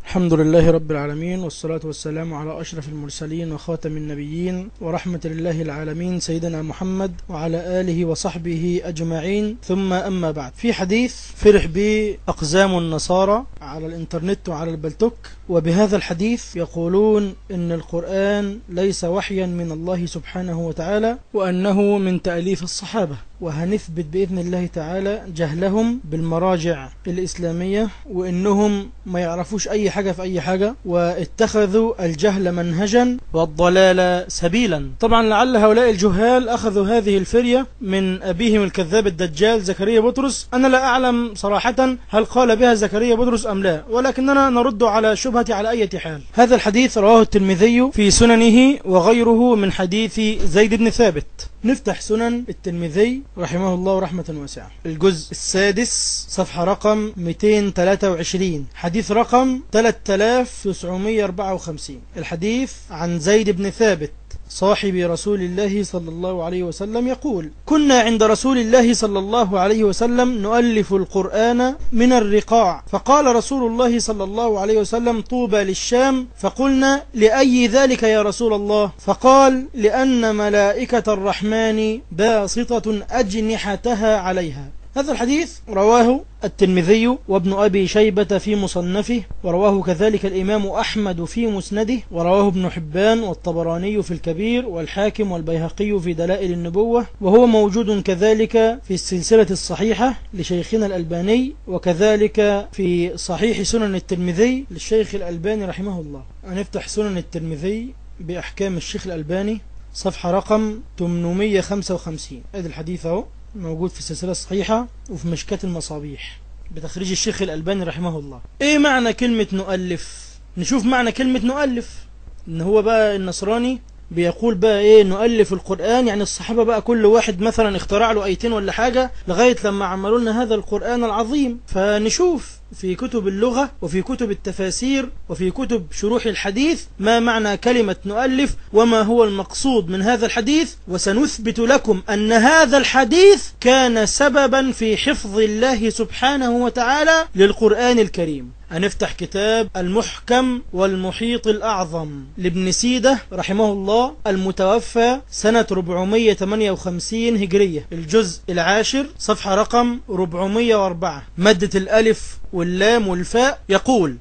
الحمد لله رب العالمين والصلاة والسلام على أشرف المرسلين وخاتم النبيين ورحمة الله العالمين سيدنا محمد وعلى آله وصحبه أجمعين ثم أما بعد في حديث فرح به أقزام النصارى على الإنترنت وعلى البلتوك وبهذا الحديث يقولون إن القرآن ليس وحيا من الله سبحانه وتعالى وأنه من تأليف الصحابة وهنثبت بإذن الله تعالى جهلهم بالمراجع الإسلامية وإنهم ما يعرفوش أي حاجة في أي حاجة واتخذوا الجهل منهجا والضلال سبيلا طبعا لعل هؤلاء الجهال أخذوا هذه الفرية من أبيهم الكذاب الدجال زكريا بطرس أنا لا أعلم صراحة هل قال بها زكريا بطرس أم لا ولكننا نرد على شبهة على أي حال هذا الحديث رواه الترمذي في سننه وغيره من حديث زيد بن ثابت نفتح سنن الترمذي رحمه الله رحمة واسعة الجزء السادس صفحة رقم 223 حديث رقم 3954 الحديث عن زيد بن ثابت صاحب رسول الله صلى الله عليه وسلم يقول كنا عند رسول الله صلى الله عليه وسلم نؤلف القرآن من الرقاع فقال رسول الله صلى الله عليه وسلم طوبى للشام فقلنا لأي ذلك يا رسول الله فقال لأن ملائكة الرحمن باسطة أجنحتها عليها هذا الحديث رواه الترمذي وابن أبي شيبة في مصنفه ورواه كذلك الإمام أحمد في مسنده ورواه ابن حبان والطبراني في الكبير والحاكم والبيهقي في دلائل النبوة وهو موجود كذلك في السلسلة الصحيحة لشيخنا الألباني وكذلك في صحيح سنن الترمذي للشيخ الألباني رحمه الله هنفتح سنن الترمذي بأحكام الشيخ الألباني صفحة رقم 855 هذا الحديث اهو موجود في السلسلة الصحيحة وفي مشكاة المصابيح بتخريج الشيخ الألباني رحمه الله ايه معنى كلمة نؤلف نشوف معنى كلمة نؤلف ان هو بقى النصراني بيقول بقى ايه نؤلف القرآن يعني الصحابة بقى كل واحد مثلا اخترع له ايتين ولا حاجة لغاية لما عملوا لنا هذا القرآن العظيم فنشوف في كتب اللغة وفي كتب التفاسير وفي كتب شروح الحديث ما معنى كلمة نؤلف وما هو المقصود من هذا الحديث وسنثبت لكم أن هذا الحديث كان سببا في حفظ الله سبحانه وتعالى للقرآن الكريم هنفتح كتاب المحكم والمحيط الأعظم لابن سيدة رحمه الله المتوفى سنة 458 هجرية الجزء العاشر صفحة رقم 404 مادة الألف واللام والفاء يقول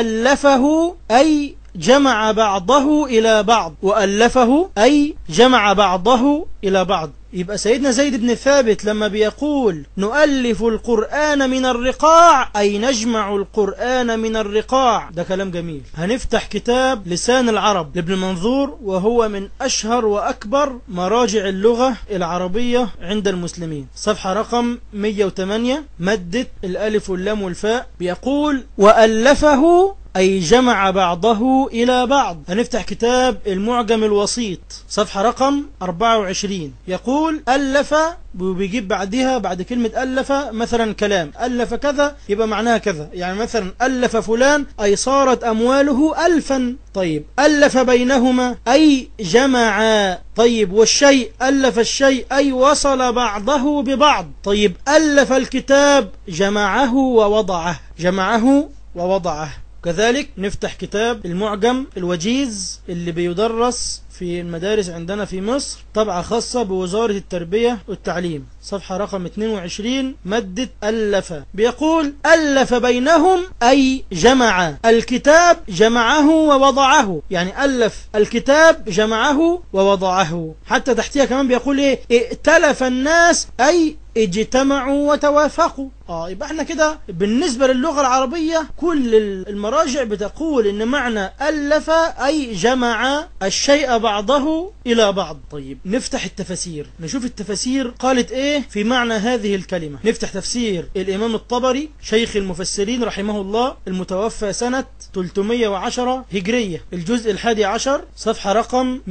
وألفه أي جمع بعضه إلى بعض وألفه أي جمع بعضه إلى بعض يبقى سيدنا زيد بن ثابت لما بيقول نؤلف القرآن من الرقاع أي نجمع القرآن من الرقاع ده كلام جميل هنفتح كتاب لسان العرب لابن منظور وهو من أشهر وأكبر مراجع اللغة العربية عند المسلمين صفحة رقم 108 مدة الألف واللام والفاء بيقول وألفه أي جمع بعضه إلى بعض هنفتح كتاب المعجم الوسيط صفحة رقم 24 يقول ألف وبيجيب بعدها بعد كلمة ألف مثلا كلام ألف كذا يبقى معناها كذا يعني مثلا ألف فلان أي صارت أمواله ألفا طيب ألف بينهما أي جمع طيب والشيء ألف الشيء أي وصل بعضه ببعض طيب ألف الكتاب جمعه ووضعه جمعه ووضعه كذلك نفتح كتاب المعجم الوجيز اللي بيدرس في المدارس عندنا في مصر طبعة خاصة بوزارة التربية والتعليم صفحة رقم 22 مادة ألف بيقول ألف بينهم أي جمع الكتاب جمعه ووضعه يعني ألف الكتاب جمعه ووضعه حتى تحتها كمان بيقول إيه ائتلف الناس أي اجتمعوا وتوافقوا اه يبقى احنا كده بالنسبة للغة العربية كل المراجع بتقول ان معنى ألف أي جمع الشيء بعضه إلى بعض طيب نفتح التفاسير نشوف التفاسير قالت ايه في معنى هذه الكلمة نفتح تفسير الإمام الطبري شيخ المفسرين رحمه الله المتوفى سنة 310 هجرية الجزء الحادي عشر صفحة رقم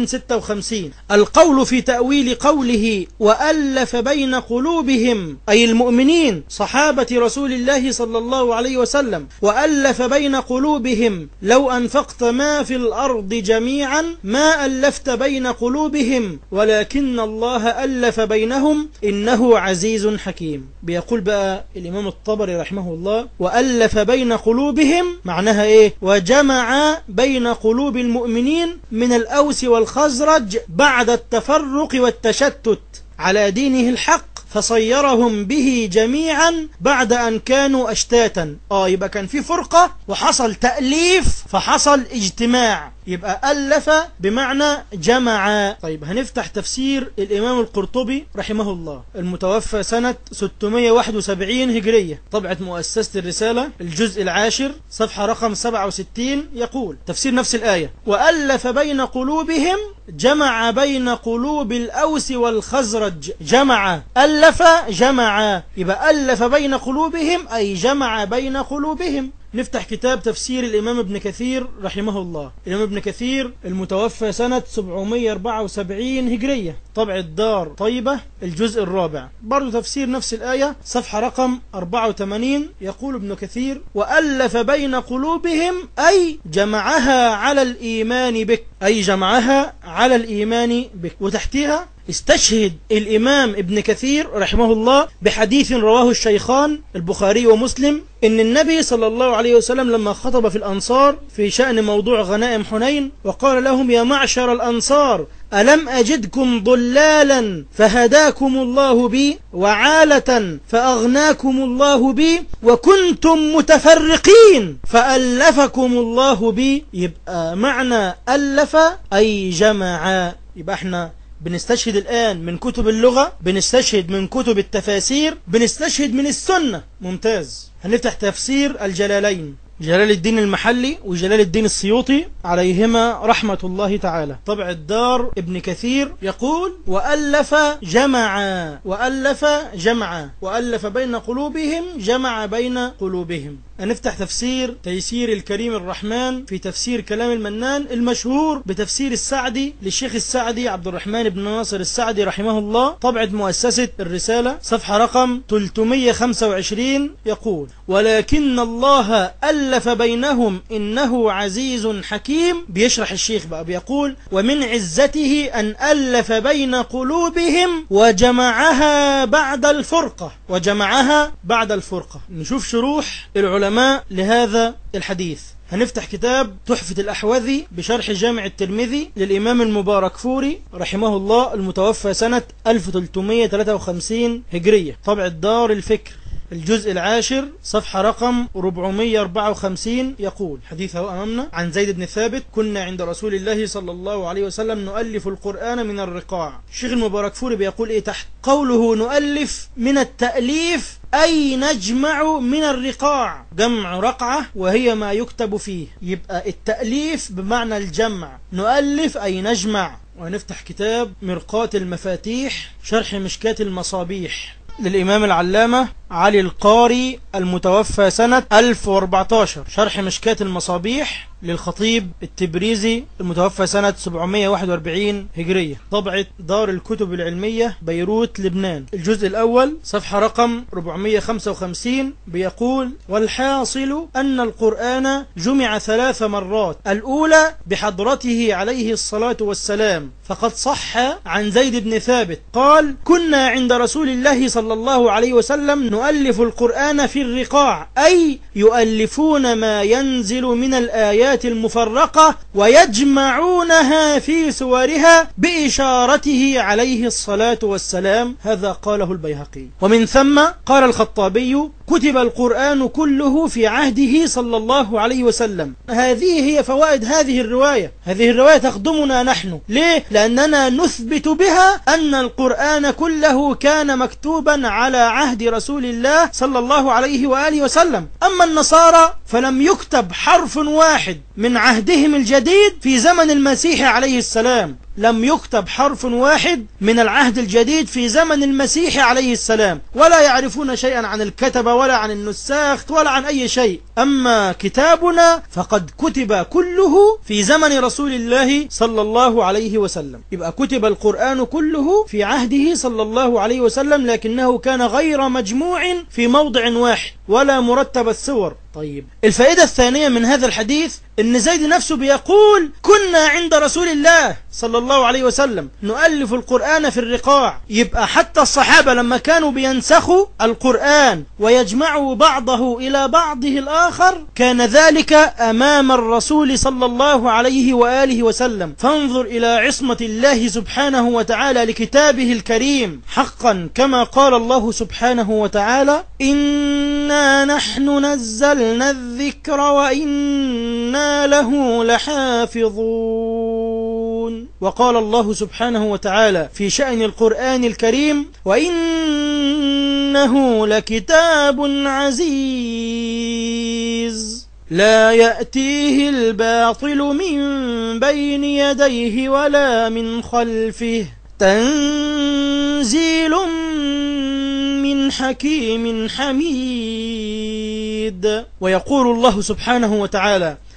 256 القول في تأويل قوله وألف بين قلوبهم أي المؤمنين صحابة رسول الله صلى الله عليه وسلم وألف بين قلوبهم لو أنفقت ما في الأرض جميعا ما ما ألفت بين قلوبهم ولكن الله ألف بينهم إنه عزيز حكيم بيقول بقى الإمام الطبري رحمه الله وألف بين قلوبهم معناها إيه وجمع بين قلوب المؤمنين من الأوس والخزرج بعد التفرق والتشتت على دينه الحق فصيرهم به جميعا بعد أن كانوا أشتاتا آه يبقى كان في فرقة وحصل تأليف فحصل اجتماع يبقى ألف بمعنى جمع طيب هنفتح تفسير الإمام القرطبي رحمه الله المتوفى سنة 671 هجرية طبعة مؤسسة الرسالة الجزء العاشر صفحة رقم 67 يقول تفسير نفس الآية وألف بين قلوبهم جمع بين قلوب الأوس والخزرج جمع ألف جمع يبقى ألف بين قلوبهم أي جمع بين قلوبهم نفتح كتاب تفسير الإمام ابن كثير رحمه الله الإمام ابن كثير المتوفى سنة 774 هجرية طبع الدار طيبة الجزء الرابع برضو تفسير نفس الآية صفحة رقم 84 يقول ابن كثير وألف بين قلوبهم أي جمعها على الإيمان بك أي جمعها على الإيمان بك وتحتها استشهد الإمام ابن كثير رحمه الله بحديث رواه الشيخان البخاري ومسلم إن النبي صلى الله عليه وسلم لما خطب في الأنصار في شأن موضوع غنائم حنين وقال لهم يا معشر الأنصار ألم أجدكم ضلالا فهداكم الله بي وعالة فأغناكم الله بي وكنتم متفرقين فألفكم الله بي يبقى معنى ألف أي جمع يبقى احنا بنستشهد الآن من كتب اللغة بنستشهد من كتب التفاسير بنستشهد من السنة ممتاز هنفتح تفسير الجلالين جلال الدين المحلي وجلال الدين السيوطي عليهما رحمة الله تعالى طبع الدار ابن كثير يقول وألف جمع وألف جمع وألف بين قلوبهم جمع بين قلوبهم هنفتح تفسير تيسير الكريم الرحمن في تفسير كلام المنان المشهور بتفسير السعدي للشيخ السعدي عبد الرحمن بن ناصر السعدي رحمه الله طبعة مؤسسة الرسالة صفحة رقم 325 يقول ولكن الله ألف بينهم إنه عزيز حكيم بيشرح الشيخ بقى بيقول ومن عزته أن ألف بين قلوبهم وجمعها بعد الفرقة وجمعها بعد الفرقة نشوف شروح العلماء لهذا الحديث هنفتح كتاب تحفة الأحوذي بشرح جامع الترمذي للإمام المبارك فوري رحمه الله المتوفى سنة 1353 هجرية طبع الدار الفكر الجزء العاشر صفحة رقم 454 يقول حديثه أمامنا عن زيد بن ثابت كنا عند رسول الله صلى الله عليه وسلم نؤلف القرآن من الرقاع الشيخ المبارك فوري بيقول إيه تحت قوله نؤلف من التأليف أي نجمع من الرقاع جمع رقعة وهي ما يكتب فيه يبقى التأليف بمعنى الجمع نؤلف أي نجمع ونفتح كتاب مرقاة المفاتيح شرح مشكات المصابيح للإمام العلامة علي القاري المتوفى سنة 1014 شرح مشكات المصابيح للخطيب التبريزي المتوفى سنة 741 هجرية طبعة دار الكتب العلمية بيروت لبنان الجزء الأول صفحة رقم 455 بيقول والحاصل أن القرآن جمع ثلاث مرات الأولى بحضرته عليه الصلاة والسلام فقد صح عن زيد بن ثابت قال كنا عند رسول الله صلى الله عليه وسلم نؤلف القرآن في الرقاع أي يؤلفون ما ينزل من الآيات المفرقة ويجمعونها في سورها بإشارته عليه الصلاة والسلام هذا قاله البيهقي ومن ثم قال الخطابي كتب القرآن كله في عهده صلى الله عليه وسلم هذه هي فوائد هذه الرواية هذه الرواية تخدمنا نحن ليه؟ لأننا نثبت بها أن القرآن كله كان مكتوبا على عهد رسول الله صلى الله عليه وآله وسلم أما النصارى فلم يكتب حرف واحد من عهدهم الجديد في زمن المسيح عليه السلام لم يكتب حرف واحد من العهد الجديد في زمن المسيح عليه السلام ولا يعرفون شيئا عن الكتبة ولا عن النساخ ولا عن أي شيء أما كتابنا فقد كتب كله في زمن رسول الله صلى الله عليه وسلم يبقى كتب القرآن كله في عهده صلى الله عليه وسلم لكنه كان غير مجموع في موضع واحد ولا مرتب السور طيب الفائدة الثانية من هذا الحديث ان زيد نفسه بيقول كنا عند رسول الله صلى الله عليه وسلم نؤلف القرآن في الرقاع يبقى حتى الصحابة لما كانوا بينسخوا القرآن ويجمعوا بعضه إلى بعضه الآخر كان ذلك أمام الرسول صلى الله عليه وآله وسلم فانظر إلى عصمة الله سبحانه وتعالى لكتابه الكريم حقا كما قال الله سبحانه وتعالى إنا نحن نزلنا الذكر وإنا له لحافظون وقال الله سبحانه وتعالى في شأن القرآن الكريم وإنه لكتاب عزيز لا يأتيه الباطل من بين يديه ولا من خلفه تنزيل من حكيم حميد ويقول الله سبحانه وتعالى